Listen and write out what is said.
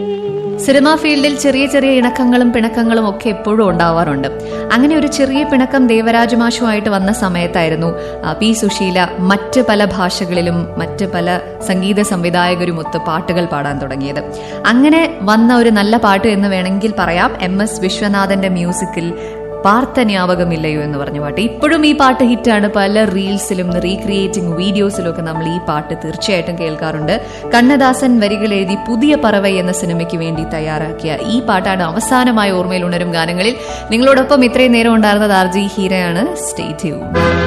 cinema ഫീൽഡിൽ ചെറിയ ചെറിയ ഇണക്കങ്ങളും പിണക്കങ്ങളും ഒക്കെ എപ്പോഴും ഉണ്ടാവാറുണ്ട് അങ്ങനെ ഒരു ചെറിയ പിണക്കം ദേവരാജമാഷുമായിട്ട് വന്ന സമയത്തായിരുന്നു ആ, പി സുശീല മറ്റ് പല ഭാഷകളിലും മറ്റ് പല സംഗീത സംവിധായകരുമൊത്ത് പാട്ടുകൾ പാടാൻ തുടങ്ങിയത് അങ്ങനെ വന്ന ഒരു നല്ല പാട്ട് എന്ന് വേണമെങ്കിൽ പറയാം എം എസ് വിശ്വനാഥന്റെ മ്യൂസിക്കിൽ പാർത്ഥന്യാവകമില്ലയോ എന്ന് പറഞ്ഞ പാട്ട് ഇപ്പോഴും ഈ പാട്ട് ഹിറ്റാണ് പല റീൽസിലും റീക്രിയേറ്റിംഗ് വീഡിയോസിലും ഒക്കെ നമ്മൾ ഈ പാട്ട് തീർച്ചയായിട്ടും കേൾക്കാറുണ്ട് കണ്ണദാസൻ വരികൾ എഴുതി പുതിയ പറവൈ എന്ന സിനിമയ്ക്ക് വേണ്ടി തയ്യാറാക്കിയ ഈ പാട്ടാണ് അവസാനമായി ഓർമ്മയിൽ ഉണരും ഗാനങ്ങളിൽ നിങ്ങളോടൊപ്പം ഇത്രയും നേരം ഉണ്ടായിരുന്നത് ആർ ജി ഹീരയാണ് സ്റ്റേറ്റ്